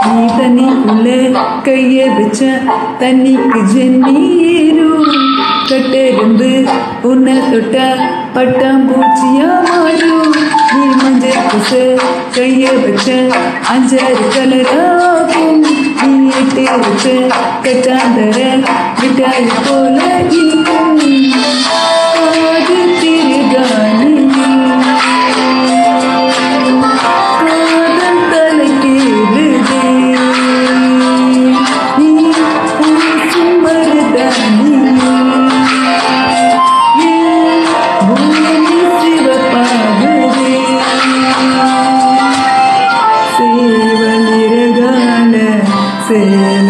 நீ தண்ணிக்குள்ள கைய வச்ச தண்ணிக்கு ஜென்னீரும் கட்டெரும்பு உன்னை தொட்டா பட்டாம்பூச்சியா மாறும் நீ மஞ்சள் பூச கைய வச்ச அஞ்சாறு கலராகும் நீ எட்டு வச்ச கட்டாந்தர மிட்டாய் போல இருக்கும் காது திருகாணியே காதல் தலைக்கேறுதே நீ பூசும் மருதாணியே ஏன் பூமி சிவப்பாகுதே சேவலிரகால சேவ